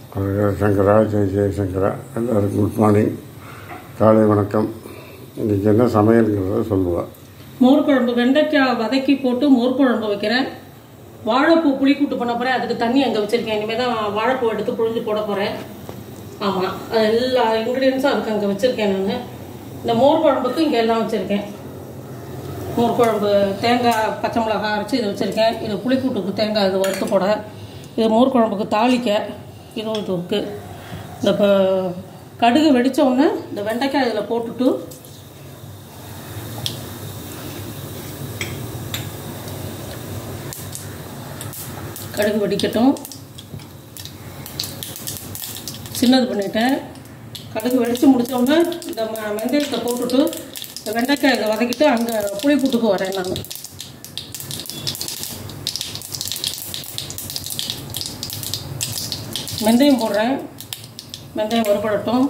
ஹரஹர சங்கரா ஜெய ஜெயசங்கரா எல்லாருக்கும் good morning காலை வணக்கம் இன்றைக்கி என்ன சமையல்ங்கிறத சொல்லுவாள் மோர் குழம்பு வெண்டைக்காய் வதக்கி போட்டு மோர் குழம்பு வைக்கிறேன் வாழைப்பூ புளிக்கூட்டு பண்ண போகிறேன் அதுக்கு தண்ணி அங்கே வச்சுருக்கேன் இனிமேல் தான் வாழைப்பூ எடுத்து புழிஞ்சு போட போகிறேன் ஆமாம் அது எல்லா இன்க்ரீடியன்ஸும் அதுக்கு அங்கே வச்சுருக்கேன் நான் இந்த மோர் குழம்புக்கு இங்கே எல்லாம் வச்சுருக்கேன் மோர் குழம்பு தேங்காய் பச்சை மிளகாய் அரைச்சி இது வச்சுருக்கேன் இது புளிக்கூட்டுக்கு தேங்காய் இது வறுத்து போட இது மோர் குழம்புக்கு தாளிக்க இதுவும் இது இருக்குது இந்த இப்போ கடுகு வெடிச்ச உடனே இந்த வெண்டைக்காய் இதில் போட்டுட்டு கடுகு வெடிக்கட்டும் சின்னது பண்ணிட்டேன் கடுகு வெடித்து முடித்தோடனே இந்த ம- வெந்தயத்தை போட்டுட்டு இந்த வெண்டைக்காய் இதை வதக்கிட்டு அங்கே புளி கூட்டுக்கு வரேன் நான் வெந்தயம் போடுறேன் வெந்தயம் வறுபடட்டும்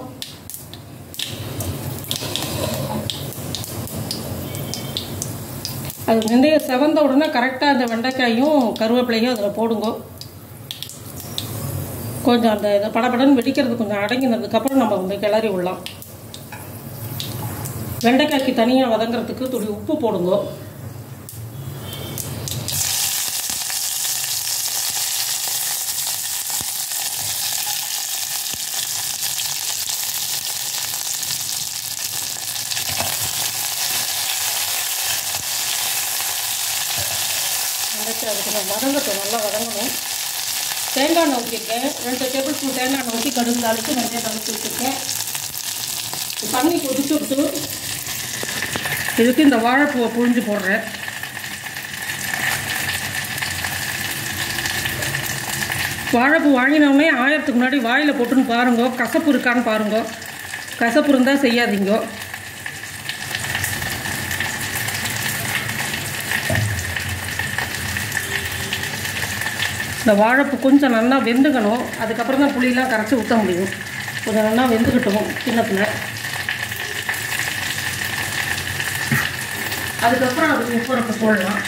அது வெந்தயம் செவந்த உடனே கரெக்டாக அந்த வெண்டைக்காயும் கருவேப்பிலையும் அதில் போடுங்க கொஞ்சம் அந்த இதை படபடன்னு வெடிக்கிறது கொஞ்சம் அடங்கினதுக்கப்புறம் நம்ம வந்து கிளறி விடலாம் வெண்டைக்காய்க்கு தனியாக வதங்குறதுக்கு துளி உப்பு போடுங்க வெண்டைக்காய் அதுக்கு நான் வதங்கட்டும் நல்லா வதங்கணும் தேங்காய் எண்ணெய் ஊற்றிருக்கேன் ரெண்டு டேபிள் ஸ்பூன் தேங்காய் எண்ணெய் ஊற்றி கடுகு தாளித்து வெந்தயம் தாளித்து வச்சுருக்கேன் தண்ணி கொதிச்சு விட்டு இதுக்கு இந்த வாழைப்பூவை புழிஞ்சு போடுறேன் வாழைப்பூ வாங்கினோடனே ஆயிரத்துக்கு முன்னாடி வாயில் போட்டுன்னு பாருங்க கசப்பு இருக்கான்னு பாருங்க கசப்பு இருந்தால் செய்யாதீங்க இந்த வாழைப்பூ கொஞ்சம் நல்லா வெந்துக்கணும் அதுக்கப்புறம் தான் புளியெலாம் கரைச்சி ஊற்ற முடியும் கொஞ்சம் நல்லா வெந்துக்கிட்டோம் கிண்ணத்தில் அதுக்கப்புறம் அதுக்கு உப்புரப்பு போடலாம்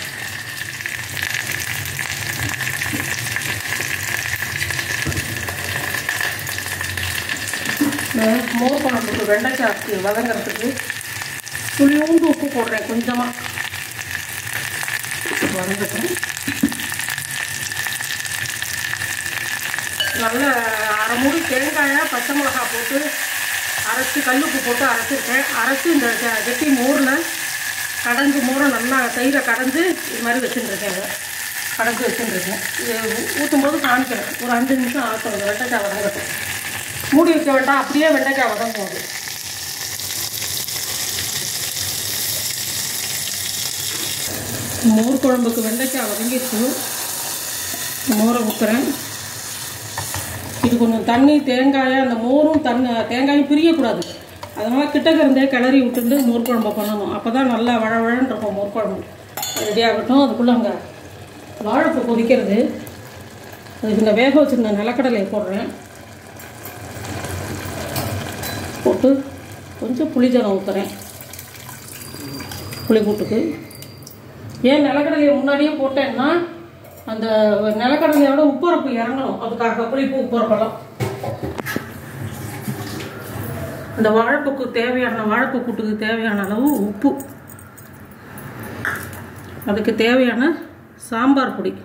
இந்த மோர் குழம்புக்கு வெண்டைக்காய்க்கு வதங்கிறதுக்கு துளியூண்டு உப்பு போடுறேன் கொஞ்சமாக வதங்கட்டும் நல்ல அரை மூடி தேங்காயை பச்சை மிளகாய் போட்டு அரைச்சி கல்லுப்பு போட்டு அரைச்சிருக்கேன் அரைச்சி இந்த கெ- கெட்டி மோரில் கடைஞ்சு மோரை நல்லா தயிரை கடைஞ்சு இது மாதிரி வச்சுட்டுருக்கேன் இதை கடைஞ்சி வச்சுட்டுருக்கேன் இது ஊற்றும் போது காமிக்கிறேன் ஒரு அஞ்சு நிமிஷம் ஆகட்டும் இந்த வெண்டைக்காய் வதங்கட்டும் மூடி வைக்க வேண்டாம் அப்படியே வெண்டைக்காய் வதங்கும் அது மோர் குழம்புக்கு வெண்டைக்காய் வதங்கிடுச்சு மோரை ஊற்றுறேன் இது கொஞ்சம் தண்ணி தேங்காயை அந்த மோரும் தண்ணி தேங்காயும் பிரியக்கூடாது அதனால் கிட்டக்க இருந்தே கிளறி விட்டுட்டு மோர் குழம்பு பண்ணணும் அப்போ தான் நல்லா வழவழன்னு இருக்கும் மோர் குழம்பு ரெடி ஆகட்டும் அதுக்குள்ளே அங்கே வாழைப்பூ கொதிக்கிறது அதுக்கு இந்த வேக வச்சிருந்த நிலக்கடலையை போடுறேன் போட்டு கொஞ்சம் புளிஜலம் ஊற்றுறேன் புளி கூட்டுக்கு ஏன் நிலக்கடலையை முன்னாடியே போட்டேன்னா அந்த நிலக்கடலையோட உப்புரப்பு இறங்கணும் அதுக்காக புளிப்பு உப்புரப்பெல்லாம் இந்த வாழைப்பூக்கு தேவையான வாழைப்பூ கூட்டுக்கு தேவையான அளவு உப்பு அதுக்கு தேவையான சாம்பார் பொடி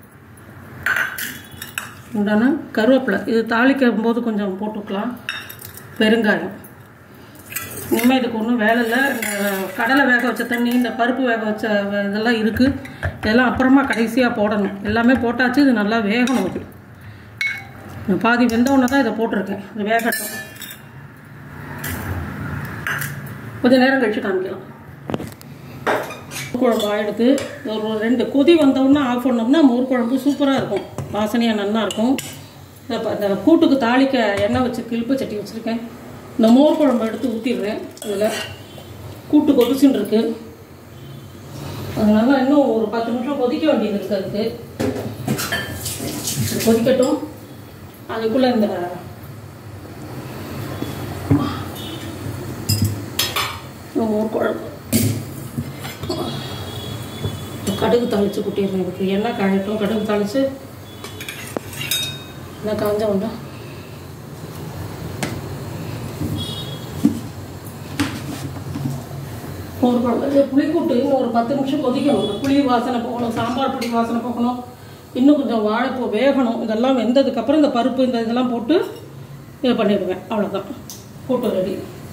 உண்டான கருவேப்பிலை இது தாளிக்கும் போது கொஞ்சம் போட்டுக்கலாம் பெருங்காயம் இனிமேல் இதுக்கு ஒன்றும் வேலை இல்லை இந்த கடலை வேக வச்ச தண்ணி இந்த பருப்பு வேக வச்ச வ- இதெல்லாம் இருக்குது இதெல்லாம் அப்புறமா கடைசியாக போடணும் எல்லாமே போட்டாச்சு இது நல்லா வேகணும் இது நான் பாதி வெந்தவுடனே தான் இதை போட்டிருக்கேன் இது வேகட்டும் கொஞ்சம் நேரம் கழிச்சு காமிக்கலாம் மோர் குழம்பு ஆயிடுத்து ஒரு ரெண்டு கொதி வந்தவுடனே ஆஃப் பண்ணோம்னா மோர் குழம்பு சூப்பராக இருக்கும் வாசனையாக நல்லா இருக்கும் இதை ப- இந்த கூட்டுக்கு தாளிக்க எண்ணெய் வச்சு கிழிப்பு சட்டி வச்சுருக்கேன் இந்த மோர் குழம்பு எடுத்து ஊற்றிடுறேன் இதில் கூட்டு கொதிச்சுன்னு இருக்கு அதனால இன்னும் ஒரு பத்து நிமிஷம் கொதிக்க வேண்டியது இருக்கு அதுக்கு இது கொதிக்கட்டும் அதுக்குள்ளே இந்த இந்த மோர் குழம்பு கடுகு தாளித்து கொட்டிடுறேன் இதுக்கு எண்ணெய் காயட்டும் கடுகு தாளித்து எண்ணெய் காஞ்ச உடனே ஒரு குழம்பு புளிக்கூட்டு இன்னும் ஒரு பத்து நிமிஷம் கொதிக்கணும் இந்த புளி வாசனை போகணும் சாம்பார் பொடி வாசனை போகணும் இன்னும் கொஞ்சம் வாழைப்பூ வேகணும் இதெல்லாம் வெந்ததுக்கப்புறம் இந்த பருப்பு இந்த இதெல்லாம் போட்டு இதை பண்ணிடுவேன் அவ்வளோதான் கூட்டு ரெடி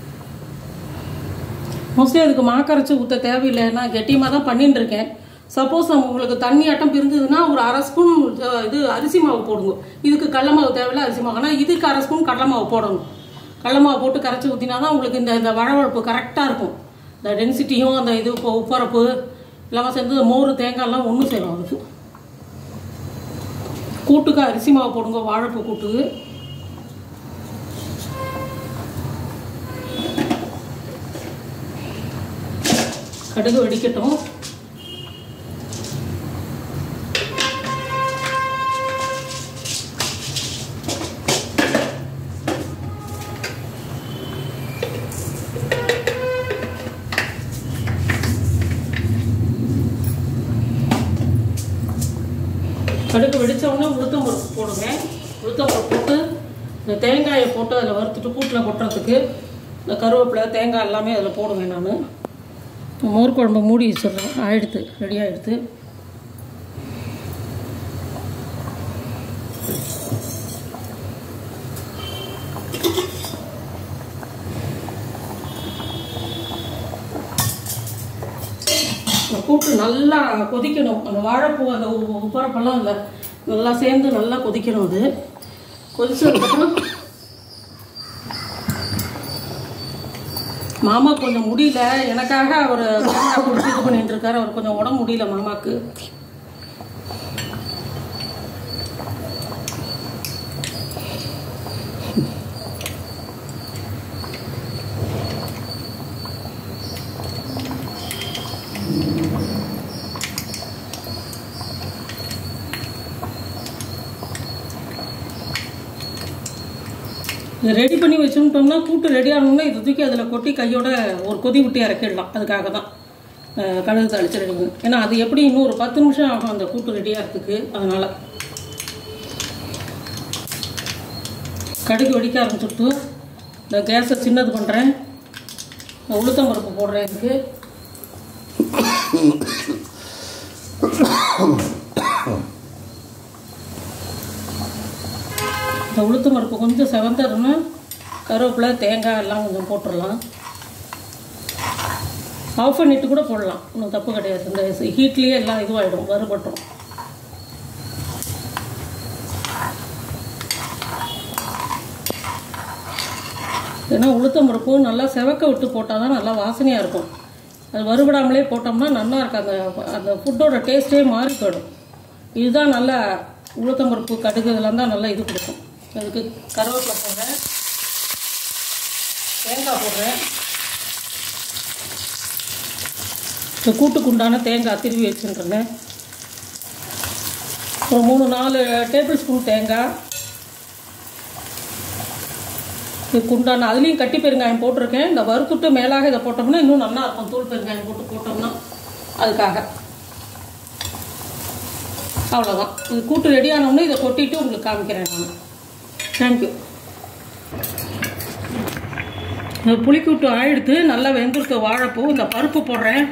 மோஸ்ட்லி அதுக்கு மாக்கரைச்சி ஊற்ற தேவையில்லை நான் கெட்டியமாக தான் பண்ணிட்டு இருக்கேன் சப்போஸ் உங்களுக்கு தண்ணி ஆட்டம் பிரிஞ்சதுன்னா ஒரு அரை ஸ்பூன் அஹ், இது அரிசி மாவு போடுங்க இதுக்கு கடல மாவு தேவையில்ல அரிசி மாவு ஆனால் இதுக்கு அரை ஸ்பூன் கடல மாவு போடணும் கடல மாவு போட்டு கரைச்சி ஊற்றினா தான் உங்களுக்கு இந்த இந்த வழவழப்பு கரெக்டாக இருக்கும் இந்த டென்சிட்டியும் அந்த இது இப்போ உப்பரப்பு எல்லாமே சேர்ந்து மோர் தேங்காய்லாம் ஒன்று சேரும் அதுக்கு கூட்டுக்கு அரிசி மாவு போடுங்க வாழைப்பூ கூட்டுக்கு கடுகு வெடிக்கட்டும் கடுகு வெடிச்ச உடனே உளுத்தம் பருப்பு போடுங்க உளுத்தம் பருப்பு போட்டு இந்த தேங்காயை போட்டு அதில் வறுத்துட்டு கூட்டில் கொட்டுறதுக்கு இந்த கருவேப்பிலை தேங்காய் எல்லாமே அதில் போடுவேன் நான் மோர் குழம்பு மூடி வச்சிடுறேன் ஆயிடுத்து ரெடி ஆயிடுத்து இந்த கூட்டு நல்லா கொதிக்கணும் அந்த வாழைப்பூ அந்த உ- உப்பரப்பெல்லாம் இல்லை நல்லா சேர்ந்து நல்லா கொதிக்கணும் அது கொதிச்சதுக்கப்புறம் மாமா கொஞ்சம் முடியல எனக்காக அவர் கேமரா கொடுத்து இது பண்ணிட்டு இருக்காரு அவர் கொஞ்சம் உடம்பு முடியல மாமாக்கு இதை ரெடி பண்ணி வச்சுட்டோம்னா கூட்டு ரெடி ஆகணும்னா இதை தூக்கி அதில் கொட்டி கையோட ஒரு கொதி விட்டு இறக்கிடலாம் அதுக்காக தான் அஹ், கடுகு தாளிச்சு ரெடி பண்ணி ஏன்னா அது எப்படி இன்னும் ஒரு பத்து நிமிஷம் ஆகும் அந்த கூட்டு ரெடி ஆகிறதுக்கு அதனால் கடுகு வெடிக்க ஆரம்பிச்சுட்டு இந்த கேஸை சின்னது பண்ணுறேன் உளுத்தம் பருப்பு போடுறேன் இதுக்கு இந்த உளுத்தம் பருப்பு கொஞ்சம் செவந்ததுன்னா கருவேப்பிலை தேங்காய் எல்லாம் கொஞ்சம் போட்டுடலாம் ஆஃப் பண்ணிட்டு கூட போடலாம் ஒன்றும் தப்பு கிடையாது இந்த ஹீட்லேயே எல்லாம் இதுவாகிடும் வறுபட்டுரும் ஏன்னா உளுத்தம் பருப்பு நல்லா செவக்க விட்டு போட்டால் தான் நல்லா வாசனையாக இருக்கும் அது வறுபடாமலே போட்டோம்னா நல்லா இருக்கும் அந்த அந்த ஃபுட்டோட டேஸ்ட்டே மாறி போயிடும் இதுதான் நல்லா உளுத்தம் பருப்பு கடுகு இதெல்லாம் தான் நல்லா இது கொடுக்கும் அதுக்கு கருவேப்பிலை போடுறேன் தேங்காய் போடுறேன் இந்த கூட்டுக்கு உண்டான தேங்காய் திருவி வச்சுருக்கேன் ஒரு மூணு நாலு டேபிள் ஸ்பூன் தேங்காய் இதுக்கு உண்டான அதுலேயும் கட்டி பெருங்காயம் போட்டிருக்கேன் இந்த வறுத்துட்டு மேலாக இதை போட்டோம்னா இன்னும் நல்லா இருக்கும் தூள் பெருங்காயம் போட்டு போட்டோம்னா அதுக்காக அவ்வளோதான் இது கூட்டு ரெடி ஆனோடனே இதை கொட்டிட்டு உங்களுக்கு காமிக்கிறேன் நான் தேங்க்யூ இந்த புளிக்கூட்டு ஆயிடுத்து நல்லா வெந்திருக்க வாழைப்பூ இந்த பருப்பு போடுறேன்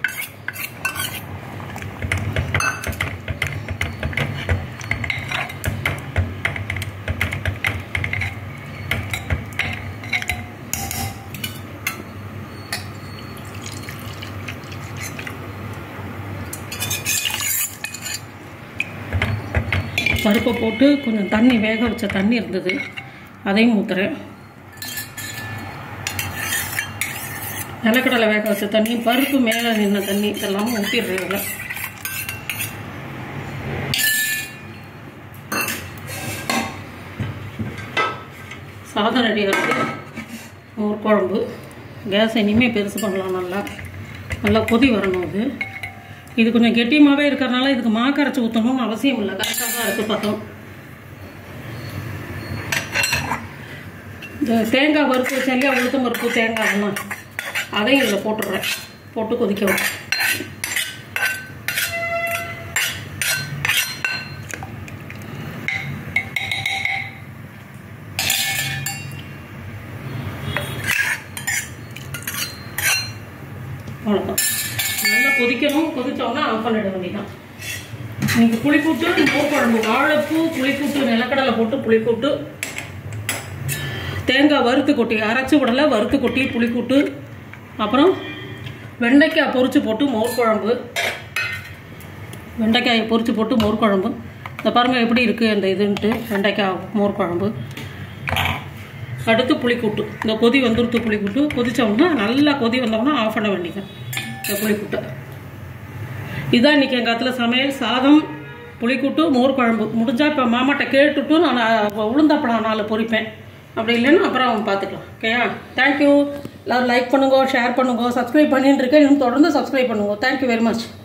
பருப்பை போட்டு கொஞ்சம் தண்ணி வேக வச்ச தண்ணி இருந்தது அதையும் ஊற்றுறேன் நிலக்கடலை வேக வச்ச தண்ணி பருப்பு மேலே நின்ன தண்ணி இதெல்லாம் ஊற்றிடுறேன் இதில் சாதம் ரெடியாக இருக்குது மோர் குழம்பு கேஸ் இனிமேல் பெருசு பண்ணலாம் நல்லா நல்லா கொதி வரணும் அது இது கொஞ்சம் கெட்டியமாகவே இருக்கிறனால இதுக்கு மா கரைச்சி ஊற்றணும்னு அவசியம் இல்லை கரெக்டாக தான் இருக்குது பார்த்தோம் இந்த தேங்காய் வறுத்து வச்சேன் இல்லையா உளுத்தம் பருப்பு தேங்காய் அதெல்லாம் அதையும் இதில் போட்டுடுறேன் போட்டு கொதிக்க விட்டு அவ்வளோதான் நல்லா கொதிக்கணும் கொதிச்சோன்னா ஆஃப் பண்ணிட வேண்டியதான் இன்னைக்கு புளிக்கூட்டு மோர் குழம்பு வாழைப்பூ புளிக்கூட்டு நிலக்கடலை போட்டு புளிக்கூட்டு தேங்காய் வறுத்து கொட்டி அரைச்சி விடலை வறுத்து கொட்டி புளிக்கூட்டு அப்புறம் வெண்டைக்காய் பொரிச்சு போட்டு மோர் குழம்பு வெண்டைக்காயை பொரிச்சு போட்டு மோர் குழம்பு இந்த பாருங்கள் எப்படி இருக்குது அந்த இதுன்ட்டு வெண்டைக்காய் மோர் குழம்பு அடுத்து புளிக்கூட்டு இந்த கொதி வந்துருத்து புளிக்கூட்டு கொதிச்சோம்னா நல்லா கொதி வந்தோம்னா ஆஃப் பண்ண வேண்டியது இந்த புளிக்கூட்டை இதான் இன்றைக்கி எங்கள் காலத்தில் சமையல் சாதம் புளிக்கூட்டு மோர் குழம்பு முடிஞ்சால் இப்போ மாமாட்ட கேட்டுட்டு நான் உளுந்தப்படம் நாலு பொரிப்பேன் அப்படி இல்லைன்னா அப்புறம் பார்த்துக்கலாம் ஓகேயா தேங்க்யூ எல்லோரும் லைக் பண்ணுங்க ஷேர் பண்ணுங்க சப்ஸ்கிரைப் பண்ணிட்டு இருக்கேன் இன்னும் தொடர்ந்து சப்ஸ்கிரைப் பண்ணுங்க தேங்க்யூ வெரி மச்